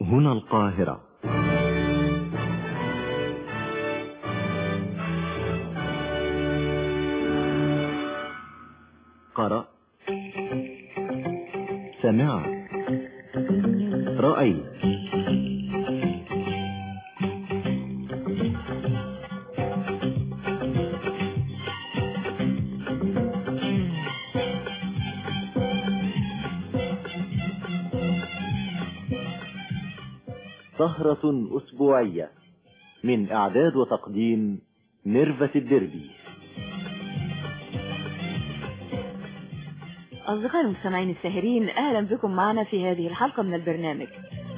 هنا القاهرة قرأ سمع رأيت سهرة أسبوعية من إعداد وتقديم ميرفة الدربي أصدقائي المستمعين الساهرين أهلا بكم معنا في هذه الحلقة من البرنامج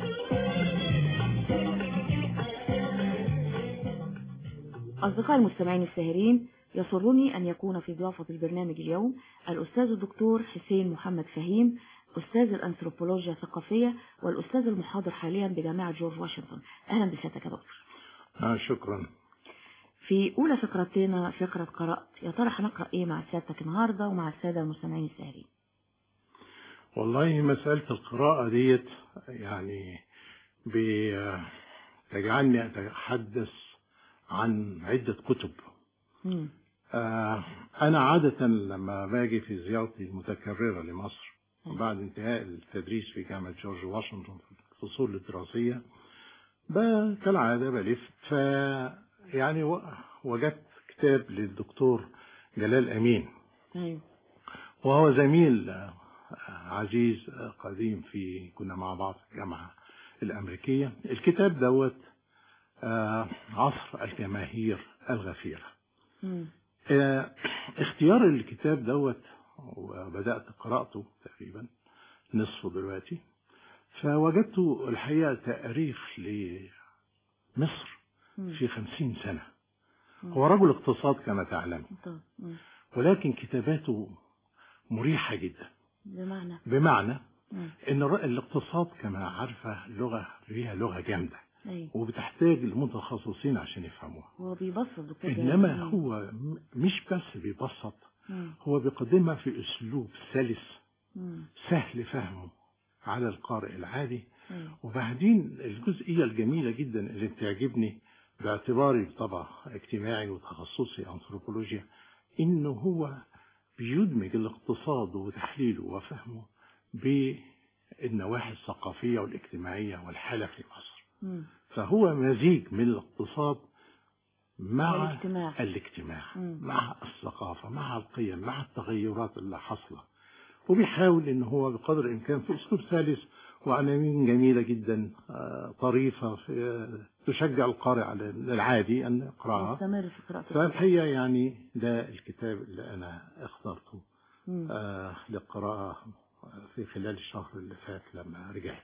أصدقائي المستمعين الساهرين يسرني أن يكون في ضيافة البرنامج اليوم الأستاذ الدكتور حسين محمد فهيم أستاذ الأنثروبولوجيا الثقافية والأستاذ المحاضر حاليا بجامعة جورج واشنطن أهلا بسيادتك يا دكتور آه شكرا في أولى فقرتنا فقرة قرأت يا ترى هنقرأ إيه مع سيادتك النهاردة ومع السادة المستمعين الساهرين والله مسألة القراءة ديت يعني بتجعلني أتحدث عن عدة كتب مم. آه أنا عادة لما باجي في زيارتي المتكررة لمصر مم. بعد انتهاء التدريس في جامعة جورج واشنطن في الفصول الدراسية ب- كالعادة بلف ف يعني و- وجدت كتاب للدكتور جلال أمين أيوه وهو زميل آه، عزيز آه، قديم في كنا مع بعض في الجامعة الأمريكية الكتاب دوت آه، عصر الجماهير الغفيرة مم. آه، اختيار الكتاب دوت وبدأت قراءته تقريبا نصفه دلوقتي فوجدت الحقيقة تأريخ لمصر مم. في خمسين سنة مم. هو رجل اقتصاد كما تعلم طب. مم. ولكن كتاباته مريحة جدا بمعنى بمعنى مم. ان الر- الاقتصاد كما عارفة لغة فيها لغة جامدة أيوه وبتحتاج المتخصصين عشان يفهموها هو بيبسط دكتور جلال. انما مم. هو م- مش بس بيبسط مم. هو بيقدمها في اسلوب سلس مم. سهل فهمه على القارئ العادي أيوه وبعدين الجزئية الجميلة جدا اللي بتعجبني باعتباري طبعا اجتماعي وتخصصي أنثروبولوجيا إنه هو بيدمج الاقتصاد وتحليله وفهمه بالنواحي الثقافية والاجتماعية والحالة في مصر مم. فهو مزيج من الاقتصاد مع والاجتماع. الاجتماع مم. مع الثقافة مع القيم مع التغيرات اللي حاصلة وبيحاول ان هو بقدر الامكان في اسلوب سلس وعناوين جميلة جدا آه، طريفة في- تشجع القارئ على العادي ان يقراها مستمر في قراءته فالحقيقة يعني ده الكتاب اللي انا اخترته مم. آه، للقراءة في خلال الشهر اللي فات لما رجعت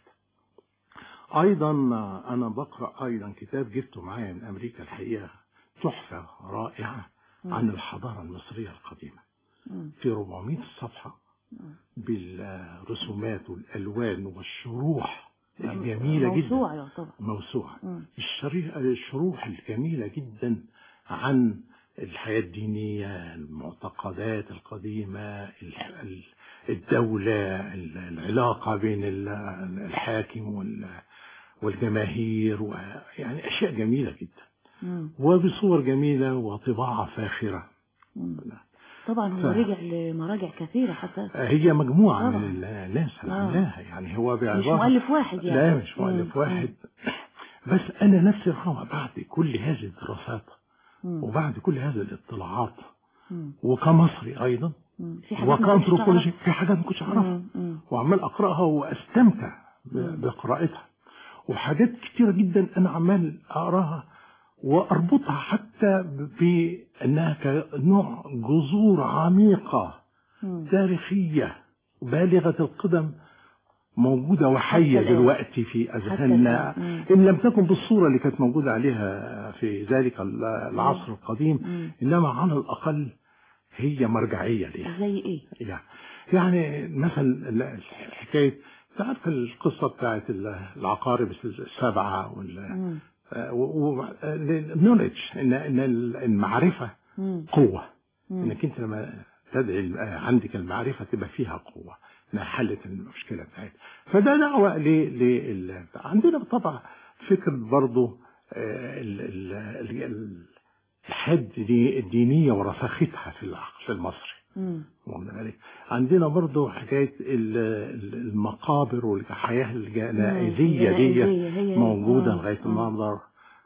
أيضا آه، أنا بقرأ أيضا كتاب جبته معايا من أمريكا الحقيقة تحفة رائعة مم. عن الحضارة المصرية القديمة مم. في 400 صفحة مم. بالرسومات والألوان والشروح الجميلة جدا موسوعة يعتبر موسوعة مم. الشريح الشروح الجميلة جدا عن الحياة الدينية المعتقدات القديمة ال- ال- الدولة ال- العلاقة بين ال- الحاكم وال- والجماهير و- يعني أشياء جميلة جدا مم. وبصور جميلة وطباعة فاخرة مم. طبعا هو ف- رجع لمراجع كثيرة حتى هي مجموعة طبعا. من الناس اللي آه. عملاها يعني هو مش بعبارة مؤلف واحد يعني لا مش مؤلف مم. واحد بس أنا نفسي الحقيقة بعد كل هذه الدراسات مم. وبعد كل هذه الاطلاعات مم. وكمصري أيضا مم. في حاجات ما كنتش وكأنثروبولوجي تعرفها. في حاجات ما كنتش أعرفها مم. مم. وعمال أقرأها وأستمتع ب- مم. بقراءتها وحاجات كتيرة جدا أنا عمال أقراها وأربطها حتى بأنها كنوع جذور عميقة مم. تاريخية بالغة القدم موجودة وحية الآن. دلوقتي في حتى أذهاننا الآن. مم. إن لم تكن بالصورة اللي كانت موجودة عليها في ذلك ال- العصر القديم مم. إنما على الأقل هي مرجعية ليها زي ايه يعني- يعني مثلا ال- الحكاية تعرف القصة بتاعت ال- العقارب السبعة وال مم. النولج ان ان المعرفة مم. قوة مم. انك انت لما تدعي عندك المعرفة تبقى فيها قوة انها حلت المشكله بتاعتها فده دعوه ل ل عندنا طبعا فكره برضه آه، ال- ال- ال- الحد دي الدينيه ورساختها في العقل المصري مم. واخد بالك؟ عندنا برضه حكايه ال- ال- المقابر والحياه الجنائزيه الجنائزية دي هي- موجوده آه، لغايه آه. النهارده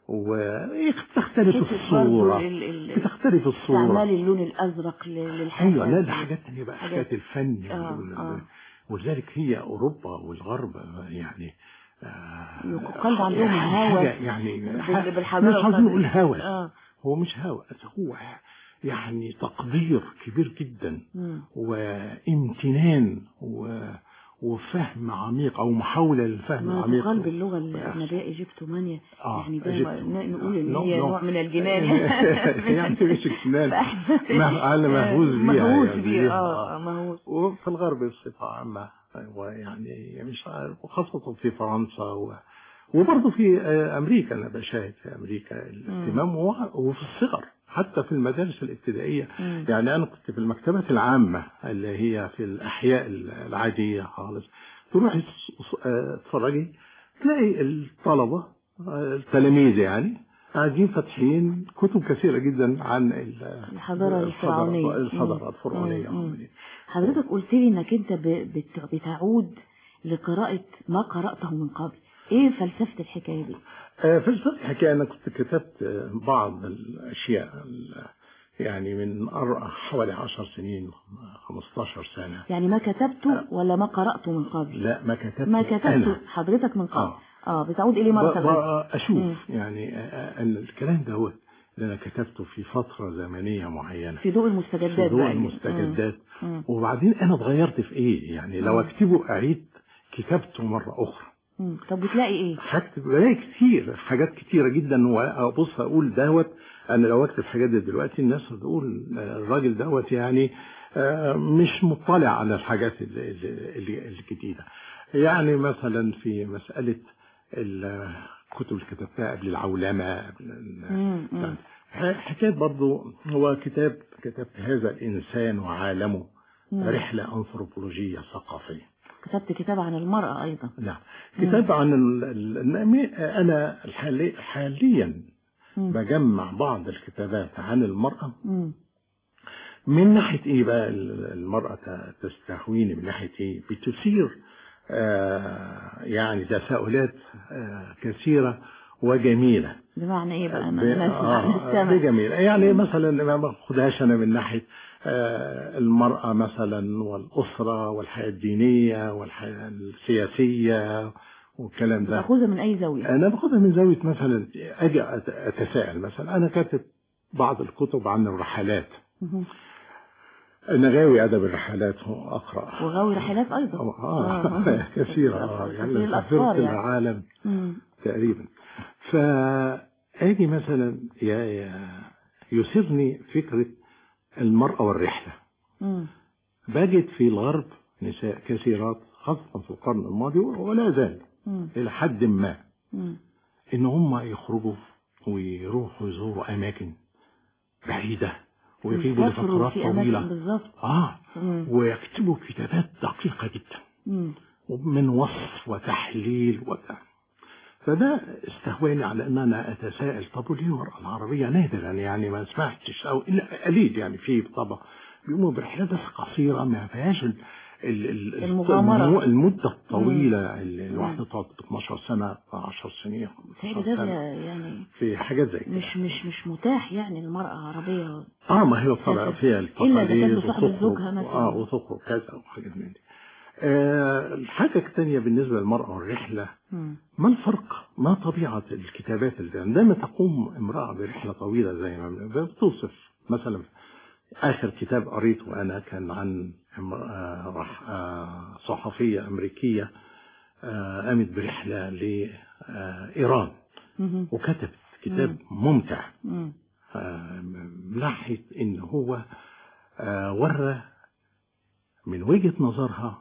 وتختلف فكرة الصوره برضو ال- ال- بتختلف الصوره استعمال اللون الازرق ل- للحياة ايوه لا ده حاجات تانية بقى حاجات- حكايه الفن آه، وال- آه. ولذلك هي اوروبا والغرب يعني آه، يقال عندهم حاجة هوس يعني بال- ح- بالحضارة مش عايزين بتاعت- نقول هوس اه هو مش هوس هو يعني تقدير كبير جدا مم. وامتنان و... وفهم عميق او محاوله للفهم ما العميق تقال باللغة الأجنبية إيجيبتومانيا آه، يعني ده إيجيبتو- ن- نقول إن نو- هي نو. نوع من الجنان يعني مش اجتنان فإحنا- مه- أنا مهووس بيها مهووس يعني بيها بيها. اه آه، مهووس وفي الغرب بصفة عامة ويعني مش عارف وخاصة في فرنسا و... وبرضه في آه، أمريكا أنا بشاهد في أمريكا الاهتمام و- وفي الصغر حتى في المدارس الابتدائية مم. يعني أنا كنت في المكتبات العامة اللي هي في الأحياء العادية خالص تروحي تس- آه، تتفرجي تلاقي الطلبة آه، التلاميذ يعني قاعدين فاتحين كتب كثيرة جدا عن ال- الحضارة الفرعونية الحضارة مم. الفرعونية مم. مم. حضرتك قلت لي انك انت ب- بت- بتعود لقراءة ما قرأته من قبل ايه فلسفة الحكاية دي آه، في الحكاية أنا كنت كتبت آه، بعض الأشياء ال- يعني من أر- حوالي عشر سنين 15 سنة يعني ما كتبته ولا ما قرأته من قبل لا ما كتبت ما كتبته أنا حضرتك من قبل آه. اه بتعود اليه مرة ب- ثانية ب- أشوف مم. يعني آه، آه، أن الكلام ده هو اللي أنا كتبته في فترة زمنية معينة في ضوء المستجدات في ضوء بقى المستجدات مم. مم. وبعدين أنا اتغيرت في إيه يعني لو مم. أكتبه أعيد كتابته مرة أخرى مم. طب بتلاقي ايه هكتب بلاقي كتير حاجات كتيرة جدا وابص اقول دوت انا لو اكتب حاجات دي دلوقتي الناس هتقول آه، الراجل دوت يعني آه، مش مطلع على الحاجات ال- ال- ال- الجديدة يعني مثلا في مسألة الكتب اللي كتبتها قبل العولمة قبل ال- مم. مم. حكاية برضو هو كتاب كتبت هذا الإنسان وعالمه مم. رحلة أنثروبولوجية ثقافية كتبت كتاب عن المرأة ايضا نعم كتاب عن ال... ال... انا الحالي... حاليا مم. بجمع بعض الكتابات عن المرأة مم. من ناحية ايه بقى ال- المرأة ت- تستهويني من ناحية ايه بتثير آه يعني تساؤلات آه كثيرة وجميلة بمعنى ايه بقى ب- ما نسمع آه، نستمع دي جميلة يعني مثلا ما باخدهاش انا من ناحية آه، المرأة مثلا والأسرة والحياة الدينية والحياة السياسية والكلام ده بتاخذها من اي زاوية انا باخدها من زاويه مثلا اجي أت- اتساءل مثلا انا كاتب بعض الكتب عن الرحلات مهم. انا غاوي ادب الرحلات هو اقرا وغاوي رحلات ايضا اه كثيره اه كثير يعني الأطفال سافرت يعني. العالم مم. تقريبا فاجي مثلا يا يا يثيرني فكره المراه والرحله مم. بجد في الغرب نساء كثيرات خاصه في القرن الماضي ولا زال مم. الى حد ما مم. ان هم يخرجوا ويروحوا يزوروا اماكن بعيده ويغيبوا يسافروا لفترات في اماكن طويله بالظبط اه مم. ويكتبوا كتابات دقيقه جدا مم. ومن وصف وتحليل وت... فده استهواني على ان انا اتساءل طب وليه المراه العربيه نادرا يعني ما سمعتش او الا قليل يعني في طبعا بيقوموا برحلات بس قصيره ما فيهاش ال... ال... ال... المغامرة. الم- المده الطويله اللي الواحده تقعد 12 سنه 10 سنين تهيألي 15 ده سنه يعني في حاجات زي كده مش مش مش متاح يعني المرأة عربية اه ما هي طبعا فيها إلا إذا كانت التقاليد بصاحبة وتخرج زوجها مثلا. اه وتخرج كذا وحاجات من دي آه الحاجة الثانية بالنسبة للمرأة والرحلة مم. ما الفرق ما طبيعة الكتابات اللي عندما تقوم امرأة برحلة طويلة زي ما بتوصف مثلا آخر كتاب قريته أنا كان عن امرأة رح- آه، صحفية أمريكية آه، قامت برحلة لإيران مهم. وكتبت كتاب ممتع مم. آه، من ناحية إن هو آه، ورى من وجهة نظرها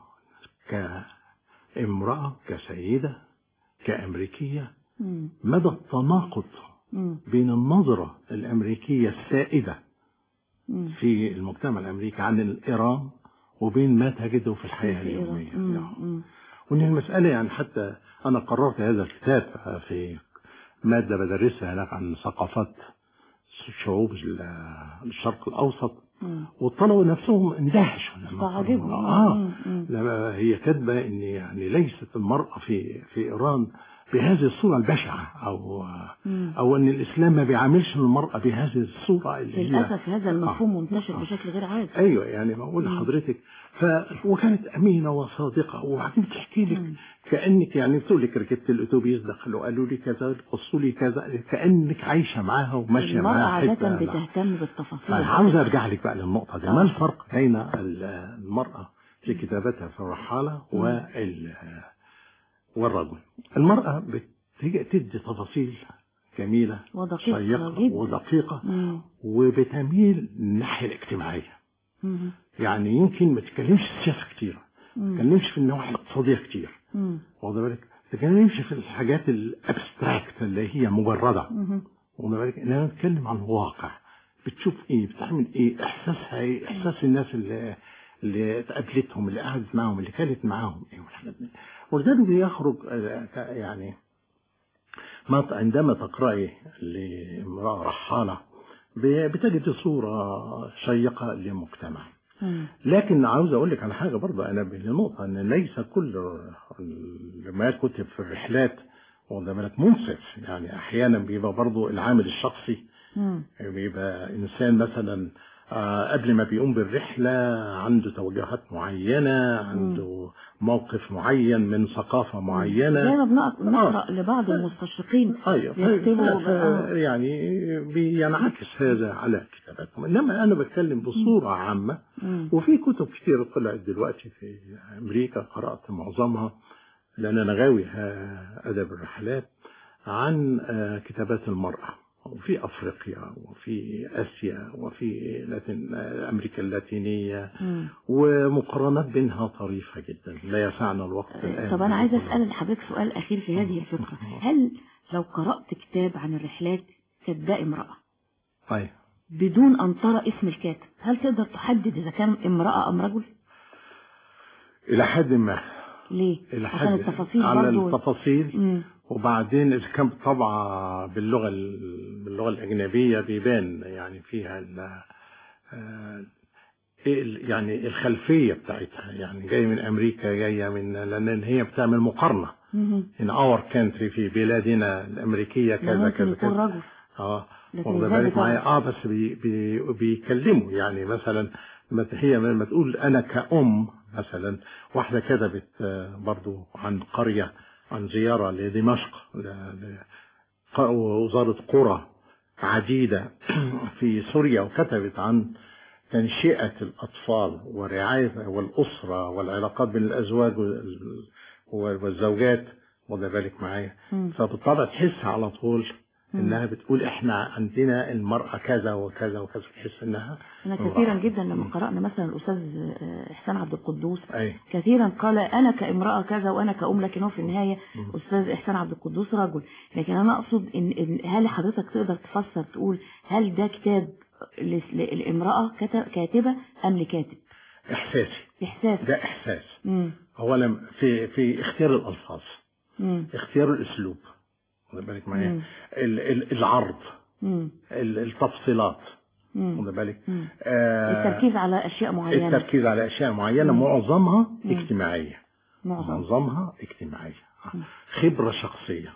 كامرأة كسيدة كأمريكية مم. مدى التناقض مم. بين النظرة الأمريكية السائدة مم. في المجتمع الأمريكي عن إيران وبين ما تجده في الحياة في إيران. اليومية مم. نعم. مم. وان المسألة يعني حتى انا قررت هذا الكتاب في مادة بدرسها هناك عن ثقافات شعوب الشرق الاوسط مم. والطلبة نفسهم اندهشوا لما فعجبهم. قرأوا. اه مم. مم. لما هي كاتبة ان يعني ليست المرأة في في ايران بهذه الصورة البشعة او مم. او ان الاسلام ما بيعاملش المرأة بهذه الصورة اللي هي للأسف هذا المفهوم آه. منتشر آه. بشكل غير عادي ايوه يعني بقول مم. لحضرتك ف وكانت امينه وصادقه وبعدين بتحكي لك مم. كانك يعني بتقول لك ركبت الاتوبيس دخلوا قالوا لي كذا قصوا لي كذا كانك عايشه معاها وماشيه المرأة معاها عادة حتة لا. بتهتم بالتفاصيل أنا عاوز ارجع لك بقى للنقطه دي ما الفرق بين ال- المراه في كتابتها في الرحاله وال والرجل المراه بتيجي تدي تفاصيل جميله ودقيقة شيقه جدا. ودقيقه مم. وبتميل الناحيه الاجتماعيه مم. يعني يمكن ما تتكلمش في السياسه كتير ما مم. تتكلمش في النواحي الاقتصاديه كتير مم. واخد بالك ما تتكلمش في الحاجات الابستراكت اللي هي مجرده مم. واخد بالك انما بتتكلم عن الواقع بتشوف ايه بتعمل ايه احساسها ايه احساس الناس اللي اللي قابلتهم اللي قعدت معاهم اللي كانت معاهم ايه والحاجات دي ولذلك بيخرج آه، ك- يعني ما عندما تقرأي لامرأة رحالة ب- بتجد صورة شيقة لمجتمع مم. لكن عاوز اقول لك على حاجه برضه انا بنقطه ان ليس كل ال- ما كتب في الرحلات واخد بالك منصف يعني احيانا بيبقى برضه العامل الشخصي مم. بيبقى انسان مثلا آه، قبل ما بيقوم بالرحله عنده توجهات معينه عنده موقف معين من ثقافه معينه زي ما بنق- بنقرأ لبعض المستشرقين ايوه بيكتبوا ف- بقى- يعني بينعكس هذا على كتاباتهم انما انا بتكلم بصوره عامه مم. وفي كتب كتير طلعت دلوقتي في امريكا قرات معظمها لان انا غاوي ها- ادب الرحلات عن آه، كتابات المراه وفي افريقيا وفي اسيا وفي لاتين آه، امريكا اللاتينيه مم. ومقارنات بينها طريفه جدا لا يسعنا الوقت الان طب أنا عايزة أسأل حضرتك سؤال أخير في هذه الفقرة هل لو قرأت كتاب عن الرحلات كاتباه امرأة طيب بدون أن ترى اسم الكاتب هل تقدر تحدد إذا كان امرأة أم رجل؟ الى حد ما ليه؟ الى عشان حد التفاصيل على برضو التفاصيل مم. وبعدين اذا كانت طبعة باللغه ال- باللغه الاجنبيه بيبان يعني فيها ال آه، إيه ال- يعني الخلفيه بتاعتها يعني جايه من امريكا جايه من لان هي بتعمل مقارنه مم. in our country في بلادنا الامريكيه كذا ممكن كذا يكون كذا رجل اه لكن واخد إزاي بالك بتعرف؟ معايا اه بس بي بي بيكلموا يعني مثلا ما ت- هي لما تقول انا كأم مثلا واحده كتبت آه، برضو عن قريه عن زياره لدمشق ل- ل- ق- وزاره قرى عديده في سوريا وكتبت عن تنشئه الاطفال ورعايه والاسره والعلاقات بين الازواج وال- والزوجات واخد بالك معايا مم. فبالطبع تحس على طول مم. انها بتقول احنا عندنا المرأة كذا وكذا وكذا تحس انها أنا امرأة. كثيرا جدا لما قرأنا مثلا الأستاذ آه، إحسان عبد القدوس اي كثيرا قال أنا كامرأة كذا وأنا كأم لكن هو في النهاية مم. أستاذ إحسان عبد القدوس رجل لكن أنا أقصد إن, إن هل حضرتك تقدر تفسر تقول هل ده كتاب لس- للامرأة كت- كاتبة أم لكاتب احساسي إحساس ده احساس مم. اولا في في اختيار الالفاظ مم. اختيار الاسلوب واخد بالك معايا مم. ال- ال- العرض مم. ال- التفصيلات مم. واخد بالك مم. آه، التركيز على أشياء معينة التركيز على اشياء معينه مم. معظمها مم. اجتماعيه معظم معظمها اجتماعيه مم. خبره شخصيه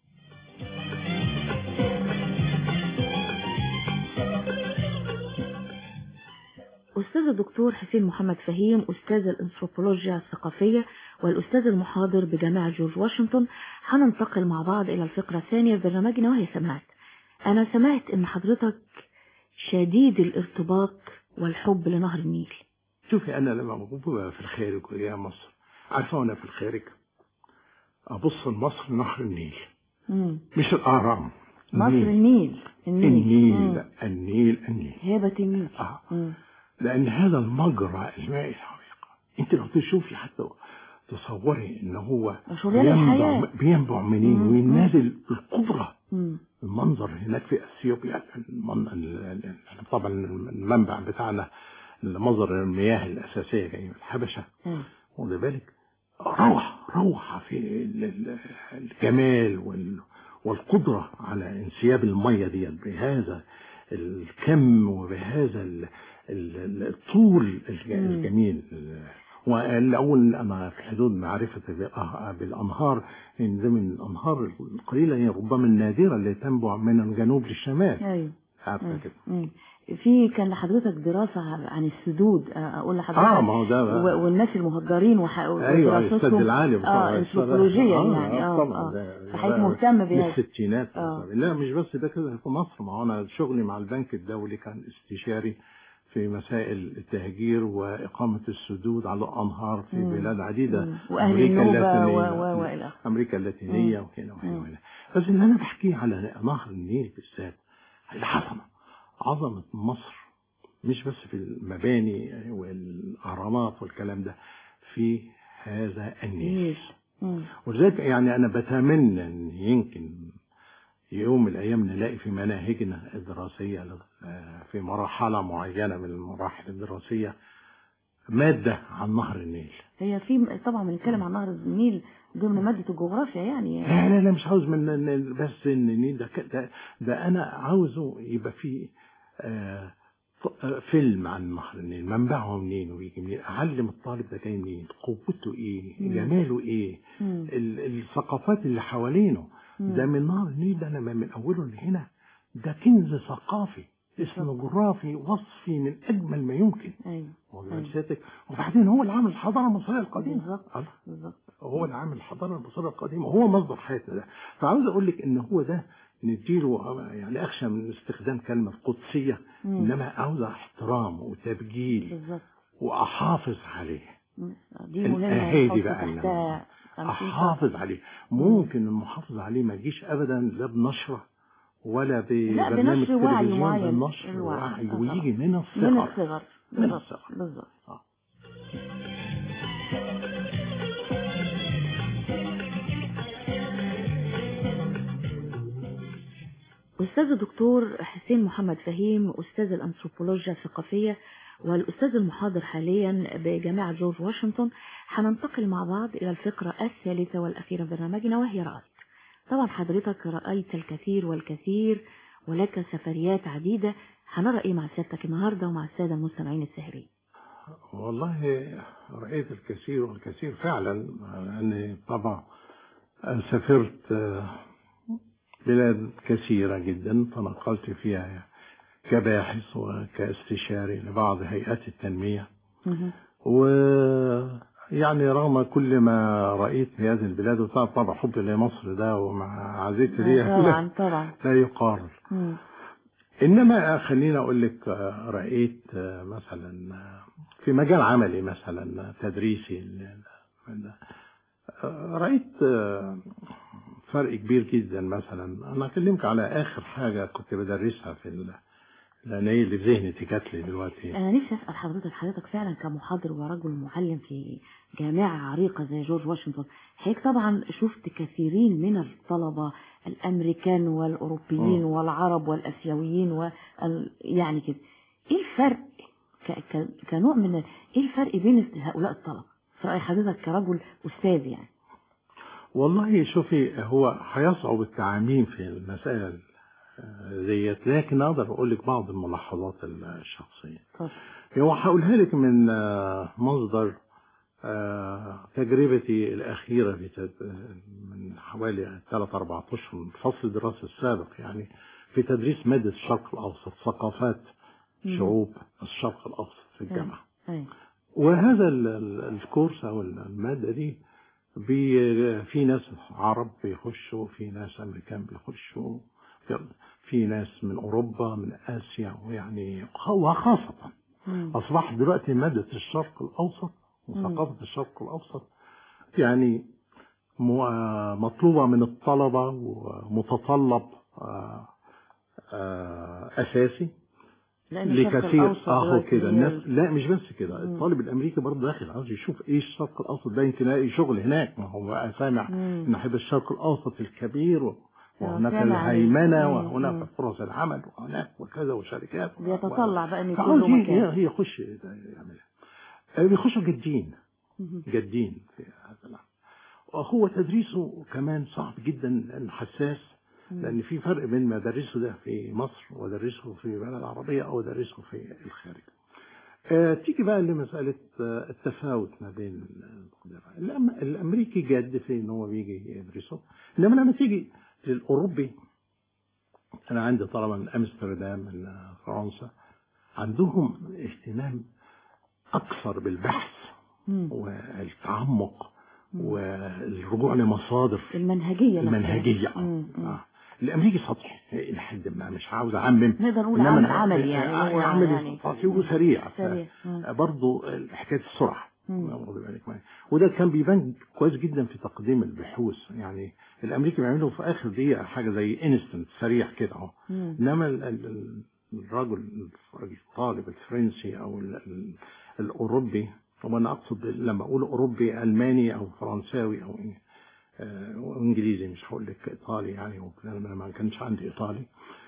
أستاذ الدكتور حسين محمد فهيم أستاذ الأنثروبولوجيا الثقافية والأستاذ المحاضر بجامعة جورج واشنطن هننتقل مع بعض إلى الفقرة الثانية في برنامجنا وهي سمعت أنا سمعت إن حضرتك شديد الارتباط والحب لنهر النيل شوفي انا لما ببقى في الخارج ويا مصر عارفه وانا في الخارج ابص لمصر نهر النيل مم. مش الاهرام مصر النيل النيل النيل, النيل مم. لا، النيل النيل هبة النيل اه مم. لان هذا المجرى المائي العميق انت لو تشوفي حتى تصوري ان هو وشريان الحياة. بينبع, بينبع منين مم. وينازل بالقدره مم. المنظر هناك في اثيوبيا المن... ال- ال- ال- طبعا المنبع بتاعنا مصدر المياه الأساسية جاي من الحبشة أيوة. واخد بالك روعة روعة في ال- ال- الجمال وال- والقدرة على انسياب المية ديت بهذا الكم وبهذا ال- ال- الطول الج- مم. الجميل والأول أنا في حدود معرفتي بالأه- بالأنهار إن ده من الأنهار القليلة هي ربما النادرة اللي تنبع من الجنوب للشمال ايوه عارفة مم. كده مم. في كان لحضرتك دراسة عن السدود آه، أقول لحضرتك اه ما هو ده بقى. و- والناس المهجرين وح... ايوه السد ودراستهم العالي اه بتاع انثروبولوجية آه، يعني اه طبعا اه ده- فحضرتك ده مهتم من بهذا الستينات آه. لا مش بس ده كده في مصر ما هو انا شغلي مع البنك الدولي كان استشاري في مسائل التهجير وإقامة السدود على الأنهار في مم. بلاد عديدة مم. وأهل أمريكا النوبة اللاتينية و- و- وإلى آخره. أمريكا اللاتينية مم. وهنا وهنا مم. وهنا بس اللي أنا بحكيه على نهر النيل بالذات العظمة عظمة مصر مش بس في المباني والأهرامات والكلام ده في هذا النيل نيل. مم. ولذلك يعني أنا بتمنى أن يمكن يوم من الأيام نلاقي في مناهجنا الدراسية آه، في مرحلة معينة من المراحل الدراسية مادة عن نهر النيل هي في طبعا بنتكلم عن نهر النيل ضمن مادة الجغرافيا يعني لا لا لا مش عاوز من من- بس ان النيل ده ك- ده, ده انا عاوزه يبقى فيه آه ط- آه، فيلم عن نهر النيل منبعه منين ويجي منين اعلم الطالب ده جاي منين قوته ايه مم. جماله ايه مم. ال- الثقافات اللي حوالينه مم. ده من نهر النيل ده لما من اوله لهنا ده كنز ثقافي اسمه جغرافي وصفي من اجمل ما يمكن ايوه واخد أيوة. بال سيادتك؟ وبعدين هو اللي عامل الحضاره المصريه القديمه بالظبط الله. بالظبط هو اللي عامل الحضاره المصريه القديمه هو مصدر حياتنا ده فعاوز اقول لك ان هو ده نديله يعني اخشى من استخدام كلمه قدسيه مم. انما عاوز احترام وتبجيل بالظبط واحافظ عليه مم. دي مهمة الأهادي ونحط بقى اللي تحتها 50 احافظ عليه ممكن المحافظه عليه ما يجيش ابدا لا بنشره ولا ببرنامج بنشر وعي تلفزيون معين. بالنشر الوعي. وعي آه ويجي من من الثقه الصغر من بالظبط الصغر. بالظبط آه. أستاذ الدكتور حسين محمد فهيم أستاذ الأنثروبولوجيا الثقافية والأستاذ المحاضر حاليا بجامعة جورج واشنطن هننتقل مع بعض إلى الفقرة الثالثة والأخيرة من برنامجنا وهي رأيت طبعا حضرتك رأيت الكثير والكثير ولك سفريات عديدة هنرى إيه مع سيادتك النهاردة ومع السادة المستمعين السهرين والله رأيت الكثير والكثير فعلا لأني طبعا سافرت آه، بلاد كثيرة جدا تنقلت فيها كباحث وكاستشاري لبعض هيئات التنمية مهم. ويعني رغم كل ما رأيت في هذه البلاد وطبعا طبعا حبي لمصر ده ومع عزيزتي ليها طبعا طبعا لا يقارن مم. انما خليني اقول لك آه، رايت آه، مثلا آه، في مجال عملي مثلا آه، تدريسي ال- ال- آه، رايت آه، فرق كبير جدا مثلا انا اكلمك على اخر حاجه كنت بدرسها في ال- لان هي اللي في ذهني جات لي دلوقتي أنا نفسي أسأل حضرتك حضرتك فعلا كمحاضر ورجل معلم في جامعة عريقة زي جورج واشنطن حضرتك طبعا شفت كثيرين من الطلبة الأمريكان والأوروبيين مم. والعرب والأسيويين وال... يعني كده إيه الفرق ك... ك... كنوع من ال- إيه الفرق بين هؤلاء الطلبة في رأي حضرتك كرجل أستاذ يعني والله شوفي هو هيصعب التعميم في المسائل آه، ديت لكن اقدر اقول لك بعض الملاحظات الشخصيه اتفضل. هو هقولها لك من آه، مصدر آه، تجربتي الأخيرة في تد- من حوالي ثلاث أربعة أشهر من فصل الدراسة السابق يعني في تدريس مادة الشرق الأوسط ثقافات مم. شعوب الشرق الأوسط في الجامعة أيوة. وهذا ال- ال- الكورس أو المادة دي بي في ناس عرب بيخشوا في ناس أمريكان بيخشوا في- في ناس من أوروبا من آسيا ويعني وخاصة مم. أصبحت دلوقتي مادة الشرق الأوسط وثقافة الشرق الأوسط يعني م- آه مطلوبة من الطلبة ومتطلب آه، آه، أساسي لأن الشرق لكثير الأوسط اهو دلوقتي كده هي الناس ال- لا مش بس كده مم. الطالب الامريكي برضه داخل عاوز يشوف ايه الشرق الاوسط ده يمكن يلاقي شغل هناك ما هو بقى سامع مم. ان احب الشرق الاوسط الكبير و- وهناك سامع عن- الهيمنة مم. وهناك مم. فرص العمل وهناك وكذا وشركات بيتطلع بقى ان يكون فعاوز له ي- مكان ي- يخش يعملها آه، بيخشوا جادين مهم. جادين في هذا العمل وهو تدريسه كمان صعب جدا لأنه حساس لأن في فرق بين ما أدرسه ده في مصر وأدرسه في البلد العربية أو أدرسه في الخارج. آه تيجي بقى لمسألة آه التفاوت ما بين القدراء. الأم- الأمريكي جاد في إن هو بيجي يدرسه إنما لما تيجي للأوروبي أنا عندي طلبة من أمستردام من فرنسا عندهم اهتمام أكثر بالبحث مم. والتعمق والرجوع لمصادر المنهجية نفسها. المنهجية آه. مم. مم. آه. الأمريكي سطحي إلى حد ما مش عاوز أعمم نقدر نقول إنما عمل أنا- عملي يعني آه، هو عملي يعني سطحي وسريع ف- سريع. مم. برضه حكاية السرعة مم. واخد بالك معايا. وده كان بيبان كويس جدا في تقديم البحوث يعني الامريكي بيعملوا في اخر دقيقه حاجه زي انستنت سريع كده اهو مم. انما ال- ال- ال- الرجل الطالب الفرنسي او ال- ال- الاوروبي وانا اقصد لما اقول اوروبي الماني او فرنساوي او إيه، آه، وانجليزي مش هقول لك ايطالي يعني وكده، انا ما كانش عندي ايطالي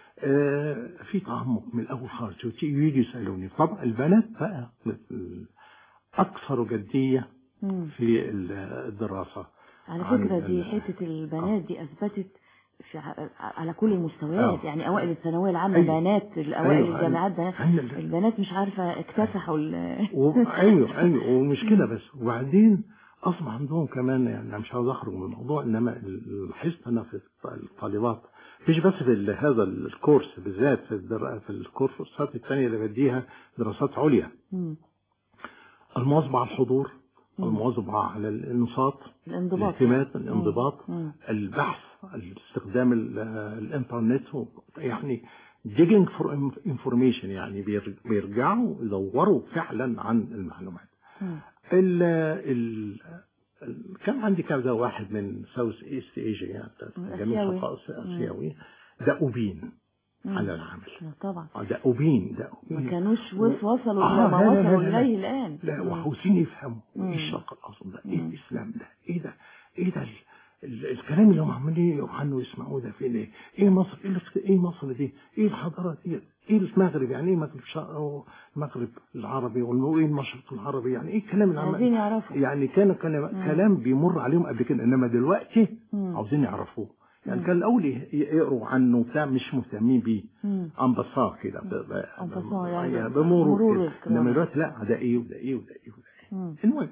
آه، في تعمق من الاول خالص ويجي يسالوني طبعا البنات بقى مثل- اكثر جديه مم. في ال- الدراسه على عن فكرة دي ال- حتة البنات دي أثبتت في ع- على كل المستويات آه. يعني أوائل الثانوية العامة أيوة. بنات الأوائل أيوة، الجامعات بنات أيوة. أيوة. البنات مش عارفة اكتسحوا ال و- ايوه ايوه ومش كده بس وبعدين اصبح عندهم كمان يعني انا مش عاوز اخرج من الموضوع انما ال- لاحظت انا في الطالبات مش بس في ال- هذا الكورس بالذات في الدر... في الكورسات الثانيه اللي بديها دراسات عليا مم. المواظبه على الحضور مم. المواظبه على الانصات الانضباط الاهتمام الانضباط مم. البحث استخدام ال- الانترنت يعني digging for information يعني بير- بيرجعوا يدوروا فعلا عن المعلومات مم. ال ال ال- كان عندي كذا واحد من ساوث ايست ايجيا يعني جنوب آسيوي. شرق آسيا- اسيوي دؤوبين مم. على العمل طبعا دؤوبين ما دؤوبين كانوش وص- وصلوا آه، إلى ما لا، لا، وصلوا لا، لا. إليه الآن لا مم. وعاوزين يفهموا مم. ايه الشرق الاوسط ده ايه مم. الاسلام ده ايه ده ايه ده ال- ال- الكلام اللي هم عمالين عنه يسمعوه ده فين ايه ايه مصر ايه الاخت- ايه مصر دي ايه الحضاره دي ايه المغرب يعني ايه مغرب شرق أو المغرب العربي وايه المشرق العربي يعني ايه الكلام اللي عايزين عمال يعرفوا يعني كان كلام, كلام بيمر عليهم قبل كده انما دلوقتي مم. عاوزين يعرفوه يعني مم. كان الاول ي- يقروا عنه بتاع مش مهتمين بيه مم. امبساط كده ب- ب- أمبساط يعني بمرور مرور كده. الكرام. انما دلوقتي لا ده ايه وده ايه وده ايه وده ايه مم. المهم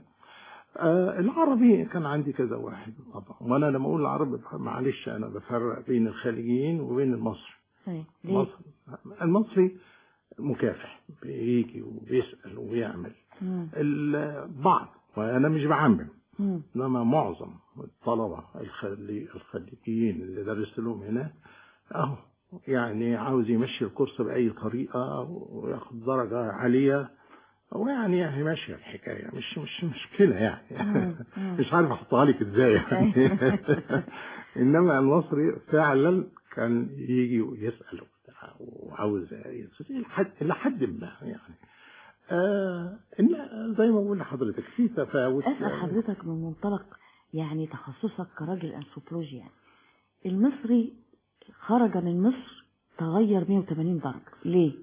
آه العربي كان عندي كذا واحد طبعا وانا لما اقول العربي بح- معلش انا بفرق بين الخليجيين وبين المصري طيب ليه؟ مصر المصري مكافح بيجي وبيسال ويعمل مم. البعض وانا مش بعمم مم. انما معظم الطلبه الخلي الخليجيين اللي درست لهم هناك اهو يعني عاوز يمشي الكورس باي طريقه وياخد درجه عاليه ويعني يعني ماشيه الحكايه مش مش مشكله يعني مم. مم. مش عارف احطها لك ازاي يعني انما المصري فعلا كان يجي ويسال وبتاع وعاوز يسأل لحد لحد ما يعني آه إن زي ما بقول لحضرتك في تفاوت أسأل حضرتك من منطلق يعني تخصصك كراجل أنثروبولوجي يعني المصري خرج من مصر تغير 180 درجة ليه؟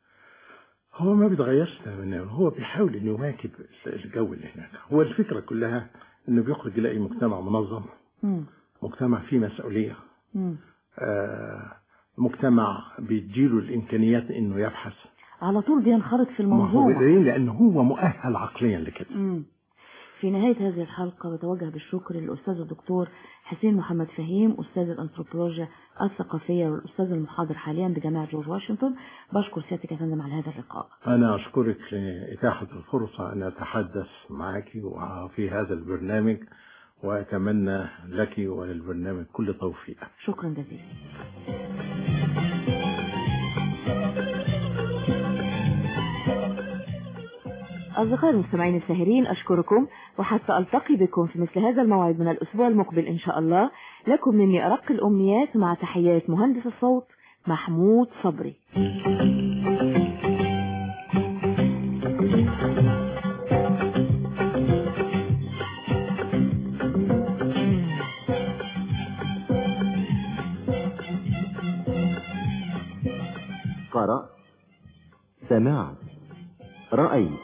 هو ما بيتغيرش تماما هو بيحاول انه يواكب الجو اللي هناك هو الفكره كلها انه بيخرج يلاقي مجتمع منظم مم. مجتمع فيه مسؤوليه مم. آه مجتمع بيديله الامكانيات انه يبحث على طول بينخرط في ما هو المنظومة ليه؟ لانه هو مؤهل عقليا لكده مم. في نهاية هذه الحلقة بتوجه بالشكر للأستاذ الدكتور حسين محمد فهيم أستاذ الأنثروبولوجيا الثقافية والأستاذ المحاضر حاليا بجامعة جورج واشنطن بشكر سيادتك يا فندم على هذا اللقاء أنا أشكرك لإتاحة الفرصة أن أتحدث معك في هذا البرنامج وأتمنى لك وللبرنامج كل توفيق شكرا جزيلا أصدقائي المستمعين الساهرين أشكركم وحتى ألتقي بكم في مثل هذا الموعد من الأسبوع المقبل إن شاء الله لكم مني أرق الأمنيات مع تحيات مهندس الصوت محمود صبري قرأت سمعت رأيت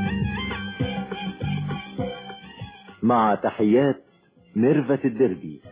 مع تحيات ميرفت الدربي